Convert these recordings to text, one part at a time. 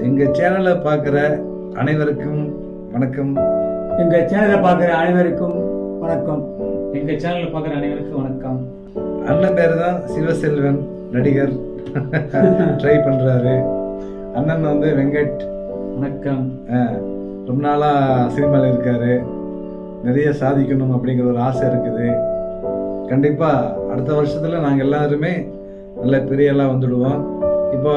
எங்க சேனலை பார்க்குற அனைவருக்கும் வணக்கம் எங்க சேனலை பார்க்குற அனைவருக்கும் வணக்கம் எங்க சேனல் பார்க்குற அனைவருக்கும் வணக்கம் அண்ணன் பேர் தான் சிவசெல்வன் நடிகர் ட்ரை பண்றாரு அண்ணன் வந்து வெங்கட் வணக்கம் அஹ், ரொம்ப நாளா சினிமாவில் இருக்காரு நிறைய சாதிக்கணும் அப்படிங்கிற ஒரு ஆசை இருக்குது கண்டிப்பா அடுத்த வருஷத்துல நாங்க எல்லாருமே நல்ல பெரிய எல்லாம் வந்துடுவோம் இப்போ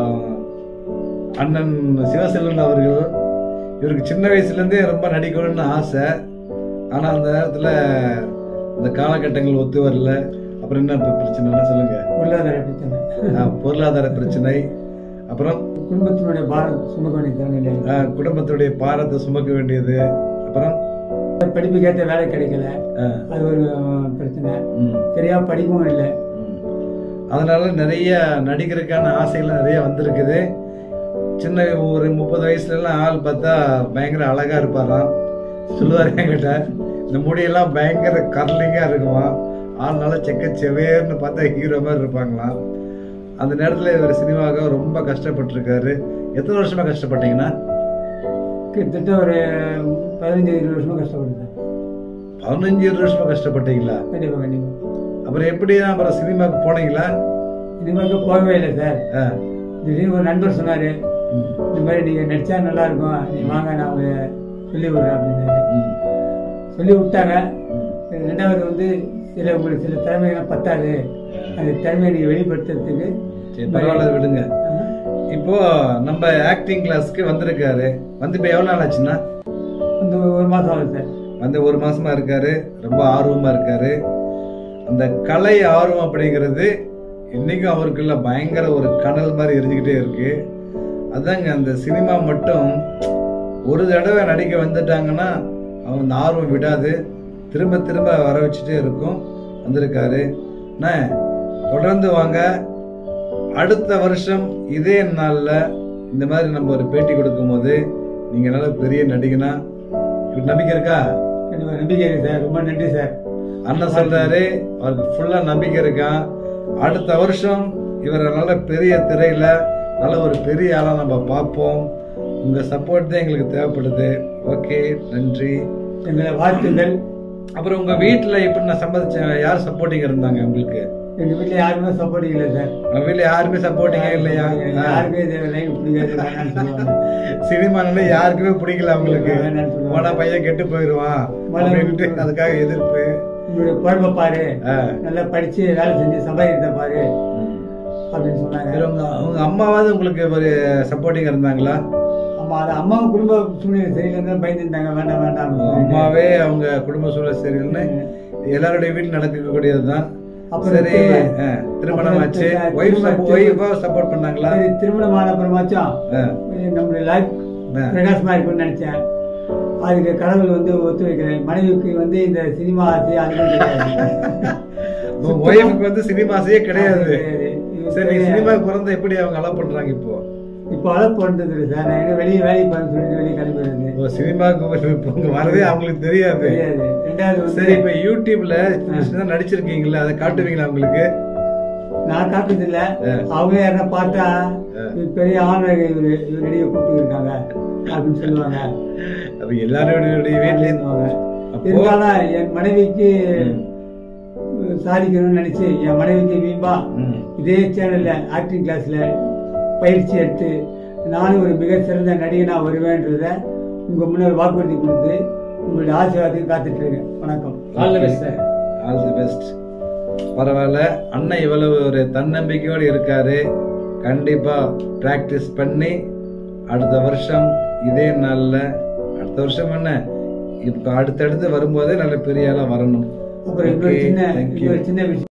அண்ணன் சிவசெல்வன் அவர்கள் இவருக்கு சின்ன வயசுலேருந்தே ரொம்ப நடிக்கணும்னு ஆசை ஆனால் அந்த நேரத்தில் அந்த காலகட்டங்கள் ஒத்து வரல அப்புறம் என்ன இப்ப பிரச்சனைன்னு சொல்லுங்க பொருளாதார பிரச்சனை அஹ், பொருளாதார பிரச்சனை அப்புறம் குடும்பத்தினுடைய பாரம் சுமக்க வேண்டிய சூழ்நிலை அஹ், குடும்பத்துடைய பாரத்தை சுமக்க வேண்டியது அப்புறம் படிப்புக்கேற்ற வேலை கிடைக்கல அஹ், அது ஒரு அஹ், பிரச்சனை ம், சரியா படிப்பும் இல்லை ம். அதனால நிறைய நடிகருக்கான ஆசைகள் நிறைய வந்திருக்குது சின்ன ஒரு முப்பது வயசுல எல்லாம் ஆள் பார்த்தா பயங்கர அழகா இருப்பாராம் சொல்லுவாரு என்கிட்ட இந்த முடியெல்லாம் பயங்கர கர்லிங்கா இருக்குமா ஆள் நல்லா செக்க செவேர்னு பார்த்தா ஹீரோ மாதிரி இருப்பாங்களாம் அந்த நேரத்துல இவர் சினிமாவுக்கு ரொம்ப கஷ்டப்பட்டிருக்காரு எத்தனை வருஷமா கஷ்டப்பட்டீங்கன்னா கிட்டத்தட்ட ஒரு பதினஞ்சு இருபது வருஷமா கஷ்டப்படுது பதினஞ்சு இருபது வருஷமா கஷ்டப்பட்டீங்களா கண்டிப்பா கண்டிப்பா அப்புறம் எப்படி தான் அப்புறம் சினிமாவுக்கு போனீங்களா இனிமேலுக்கு போகவே இல்லை சார் ஆ. திடீர்னு ஒரு நண்பர் சொன்னாரு ம். இந்த மாதிரி நீங்க நடிச்சா நல்லா இருக்கும் நீ வாங்க நான் உங்களை சொல்லி விடுறேன் அப்படின்னாரு ம். சொல்லி விட்டாங்க ம். ரெண்டாவது வந்து சில உங்களுக்கு சில திறமைகள்லாம் பத்தாது அந்த திறமையை நீங்க வெளிப்படுத்துறதுக்கு சரி பரவாயில்ல விடுங்க இப்போ நம்ம ஆக்டிங் கிளாஸ்க்கு வந்திருக்காரு வந்து இப்போ எவ்வளோ நாள் ஆச்சுன்னா அந்த ஒரு மாசம் ஆகுது சார் வந்து ஒரு மாசமா இருக்காரு ரொம்ப ஆர்வமா இருக்காரு அந்த கலை ஆர்வம் அப்படிங்கிறது இன்னைக்கும் அவருக்குள்ள பயங்கர ஒரு கனல் மாதிரி எரிஞ்சுக்கிட்டே இருக்கு அதாங்க அந்த சினிமா மட்டும் ஒரு தடவை நடிக்க வந்துட்டாங்கன்னா அவங்க அந்த ஆர்வம் விடாது திரும்ப திரும்ப வர வச்சுட்டே இருக்கும் வந்திருக்காரு அண்ணா, தொடர்ந்து வாங்க அடுத்த வருஷம் இதே நாளில் இந்த மாதிரி நம்ம ஒரு பேட்டி கொடுக்கும்போது நீங்க நல்ல பெரிய நடிகனா இப்படி நம்பிக்கை இருக்கா கண்டிப்பா நம்பிக்கை இருக்கு சார் ரொம்ப நன்றி சார் அண்ணன் சொல்றாரு அவருக்கு ஃபுல்லா நம்பிக்கை இருக்கான் அடுத்த வருஷம் இவரை நல்ல பெரிய திரையில நல்ல ஒரு பெரிய ஆளா நம்ம பார்ப்போம் உங்க சப்போர்ட் தான் எங்களுக்கு தேவைப்படுது ஓகே நன்றி எங்களை வாழ்த்துங்கள் அப்புறம் உங்க வீட்டுல எப்படி நான் சம்மதிச்சேன் யார் சப்போர்ட்டிங் இருந்தாங்க உங்களுக்கு எங்க வீட்டுல யாருமே சப்போர்ட் இல்லை சார் உங்க வீட்டுல யாருமே சப்போர்ட்டிங்க இல்லையா யாருமே இது லைன் பிடிக்காது வேணாம்னு சொல்லுவாங்க சினிமானால யாருக்குமே பிடிக்கல அவங்களுக்கு வேணாம்னு சொல்லுவாங்க. போனா பையன் கெட்டு போயிடுவான் மலை அப்படின்ட்டு விட்டு- அதுக்காக எதிர்ப்பு உங்களுடைய குழம்பை பாரு ஆ. நல்லா படிச்சு வேலை செஞ்சு சம்பாதிக்கிறத பாரு அப்படின்னு சொன்னாங்க சரி, உங்க உங்க அம்மாவாவது உங்களுக்கு ஒரு சப்போர்ட்டிங் இருந்தாங்களா ஆமா அது அம்மாவும் குடும்ப சூழ்நிலை சரியில்லைன்னு பயந்துருந்தாங்க வேண்டாம் வேண்டாம் அம்மாவே அவங்க குடும்ப சூழல் சரியில்லைன்னு எல்லாருடைய வீட்டில் நடக்கக்கூடியதுதான் அப்புறம் சரி திரும்ப- ஆ, திருமணம் அப்புறம் ஆச்சு திரும்ப- ஒய்ஃப் திரும்ப- ஒய்ஃபா சப்போர்ட் பண்ணாங்களா சரி, திருமணம் ஆன அப்புறமாச்சும் ஆ, நம்மளுடைய லைஃப் ஆ. பிரகாசமா இருக்கும்னு நினைச்சேன் அதுக்கு கடவுள் வந்து ஒத்து வைக்கிறேன் மனைவிக்கு வந்து இந்த சினிமா ஆசை அதுவும் கிடையாது உங்க ஒய்ஃபுக்கு வந்து சினிமாஸே கிடையாது கிடையாது. சரி நீ சினிமா பிறந்த எப்படி அவங்க அலோ பண்றாங்க இப்போ இப்போ அழகு பண்றது இல்லை சார் நான் எங்க வெளியே வேலைக்கு போறேன்னு சொல்லிட்டு வெளியே கிளம்பிடுறது இப்போ சினிமாவுக்கு இப்போ உங்க வரதே அவங்களுக்கு தெரியாது தெரியாது ரெண்டாவது வந்து சரி இப்ப யூடியூப்ல சின்ன சின்னதா நடிச்சிருக்கீங்களா அதை காட்டுவீங்களா உங்களுக்கு நான் காட்டுறது இல்ல அவங்களே யாரா பார்த்தா இவர் பெரிய ஆணர் இவரு இவர் நடிகை கூப்பிட்டு இருக்காங்க அப்படின்னு சொல்லுவாங்க அப்ப எல்லாருடைய வீட்லயும் சொல்லுவாங்க அப்போ- இருந்தாலும் என் மனைவிக்கு சாதிக்கணும்னு நினைச்சு என் மனைவிக்கு வீம்பா ம். இதே சேனல்ல ஆக்டிங் கிளாஸ்ல பயிற்சி எடுத்து நானும் ஒரு மிக சிறந்த நடிகனா வருவேன்றத உங்க முன்னர் வாக்குறுதி கொடுத்து உங்களுடைய ஆசீர்வாதத்துக்கு காத்துட்டு இருக்கேன் வணக்கம் all the best sir all the best பரவாயில்ல அண்ணன் இவ்வளவு ஒரு தன்னம்பிக்கையோடு இருக்காரு கண்டிப்பா பிராக்டிஸ் பண்ணி அடுத்த வருஷம் இதே நாள்ல அடுத்த வருஷம் என்ன இப்போ அடுத்தடுத்து வரும்போதே நல்ல பெரிய ஆளா வரணும் அப்புறம் இன்னொரு Okay, சின்ன thank you. இன்னொரு சின்ன விஷயம்